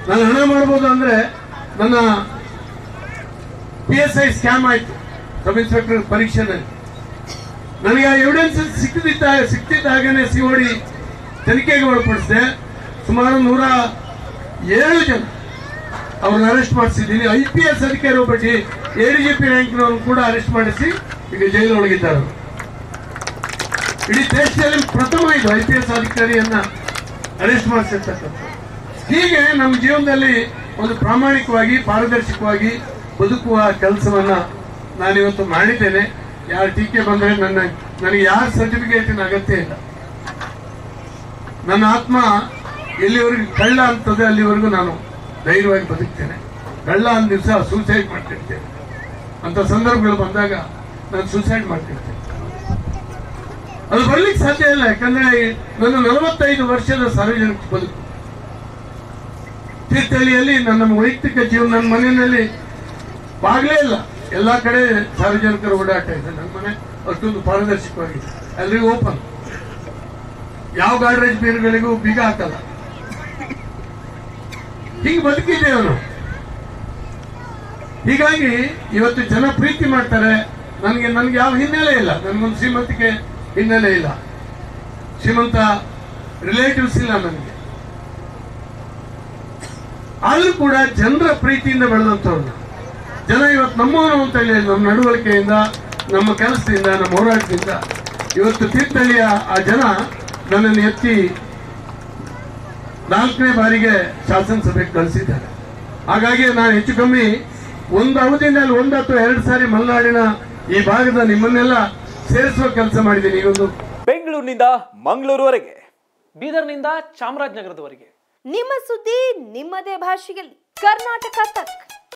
ನಾನು ಹಣ ಮಾಡ್ಬೋದು ಅಂದ್ರೆ ನನ್ನ ಪಿ ಎಸ್ ಐ ಸ್ಕ್ಯಾಮ್ ಆಯ್ತು ಸಬ್ ಇನ್ಸ್ಪೆಕ್ಟರ್ ಪರೀಕ್ಷೆನಲ್ಲಿ ನನಗೆ ಆ ಎವಿಡೆನ್ಸ್ ಸಿಕ್ಕಿದ್ದ ಸಿಕ್ತಿದ್ದ ಹಾಗೇನೆ ಸಿಒಡಿ ತನಿಖೆಗೆ ಒಳಪಡಿಸಿದೆ ಸುಮಾರು ನೂರ ಏಳು ಜನ ಅವ್ರನ್ನ ಅರೆಸ್ಟ್ ಮಾಡಿಸಿದ್ದೀನಿ ಐ ಪಿ ಎಸ್ ಅಧಿಕಾರಿ ಒಬ್ಬ ಡಿ ಎಡಿಜಿಪಿ ರ್ಯಾಂಕ್ನವ್ರನ್ನು ಕೂಡ ಅರೆಸ್ಟ್ ಮಾಡಿಸಿ ಈಗ ಜೈಲೊಳಗಿದ್ದಾರೆ ಅವರು. ಇಡೀ ದೇಶದಲ್ಲಿ ಪ್ರಥಮ ಇದು ಐ ಪಿ ಎಸ್ ಅಧಿಕಾರಿಯನ್ನ ಅರೆಸ್ಟ್ ಮಾಡಿಸಿರ್ತಕ್ಕಂಥ ಹೀಗೆ ನಮ್ಮ ಜೀವನದಲ್ಲಿ ಒಂದು ಪ್ರಾಮಾಣಿಕವಾಗಿ ಪಾರದರ್ಶಕವಾಗಿ ಬದುಕುವ ಕೆಲಸವನ್ನ ನಾನಿವತ್ತು ಮಾಡಿದ್ದೇನೆ ಯಾರ ಟೀಕೆ ಬಂದ್ರೆ ನನ್ನ ನನಗೆ ಯಾರ ಸರ್ಟಿಫಿಕೇಟಿನ ಅಗತ್ಯ ಇಲ್ಲ ನನ್ನ ಆತ್ಮ ಎಲ್ಲಿವರೆಗೂ ಕಳ್ಳ ಅಂತದೆ ಅಲ್ಲಿವರೆಗೂ ನಾನು ಧೈರ್ಯವಾಗಿ ಬದುಕ್ತೇನೆ ಕಳ್ಳ ಅಂದ ದಿವಸ ಸೂಸೈಡ್ ಮಾಡ್ತಿರ್ತೇನೆ ಅಂತ ಸಂದರ್ಭಗಳು ಬಂದಾಗ ನಾನು ಸೂಸೈಡ್ ಮಾಡ್ತಿರ್ತೇನೆ ಅದು ಬರ್ಲಿಕ್ಕೆ ಸಾಧ್ಯ ಇಲ್ಲ ಯಾಕಂದ್ರೆ ನನ್ನ ನಲವತ್ತೈದು ವರ್ಷದ ಸಾರ್ವಜನಿಕ ಬದುಕು ತೀರ್ಥಹಳ್ಳಿಯಲ್ಲಿ ನನ್ನ ವೈಯಕ್ತಿಕ ಜೀವನ ನನ್ನ ಮನೆಯಲ್ಲಿ ಬಾಗ್ಲೇ ಇಲ್ಲ ಎಲ್ಲಾ ಕಡೆ ಸಾರ್ವಜನಿಕರ ಓಡಾಟ ಇದೆ ನನ್ನ ಮನೆ ಅಷ್ಟೊಂದು ಪಾರದರ್ಶಕವಾಗಿದೆ ಎಲ್ರಿಗೂ ಓಪನ್ ಯಾವ ಗಾಡ್ರೇಜ್ ಬೀರುಗಳಿಗೂ ಬೀಗ ಹಾಕಲ್ಲ ಹೀಗೆ ಬದುಕಿದೆ ಅವನು ಹೀಗಾಗಿ ಇವತ್ತು ಜನ ಪ್ರೀತಿ ಮಾಡ್ತಾರೆ ನನಗೆ ನನಗೆ ಯಾವ ಹಿನ್ನೆಲೆ ಇಲ್ಲ ನನಗೊಂದು ಶ್ರೀಮಂತಿಕೆ ಹಿನ್ನೆಲೆ ಇಲ್ಲ ಶ್ರೀಮಂತ ರಿಲೇಟಿವ್ಸ್ ಇಲ್ಲ ನನಗೆ ಆದ್ರೂ ಕೂಡ ಜನರ ಪ್ರೀತಿಯಿಂದ ಬೆಳೆದಂಥವ್ರು ನಾವು. ಜನ ಇವತ್ತು ನಮ್ಮವನು ಅಂತ ಹೇಳಿ ನಮ್ಮ ನಡವಳಿಕೆಯಿಂದ ನಮ್ಮ ಕೆಲಸದಿಂದ ನಮ್ಮ ಹೋರಾಟದಿಂದ ಇವತ್ತು ತೀರ್ಥಹಳ್ಳಿಯ ಆ ಜನ ನನ್ನನ್ನು ಎತ್ತಿ ನಾಲ್ಕನೇ ಬಾರಿಗೆ ಶಾಸನಸಭೆಗೆ ಕಳಿಸಿದ್ದಾರೆ ಹಾಗಾಗಿ ನಾನು ಹೆಚ್ಚು ಕಮ್ಮಿ ಒಂದು ಅವಧಿನಲ್ಲಿ ಒಂದು ಅಥವಾ ಎರಡು ಸಾರಿ ಮಲೆನಾಡಿನ ಈ ಭಾಗದ ನಿಮ್ಮನ್ನೆಲ್ಲ ಸೇರಿಸುವ ಕೆಲಸ ಮಾಡಿದ್ದೀನಿ ಈಗೊಂದು ಬೆಂಗಳೂರಿನಿಂದ ಮಂಗಳೂರುವರೆಗೆ ಬೀದರ್ನಿಂದ ಚಾಮರಾಜನಗರದವರೆಗೆ ನಿಮ್ಮ ಸುದ್ದಿ ನಿಮ್ಮದೇ ಭಾಷೆಯಲ್ಲಿ ಕರ್ನಾಟಕ ತಕ್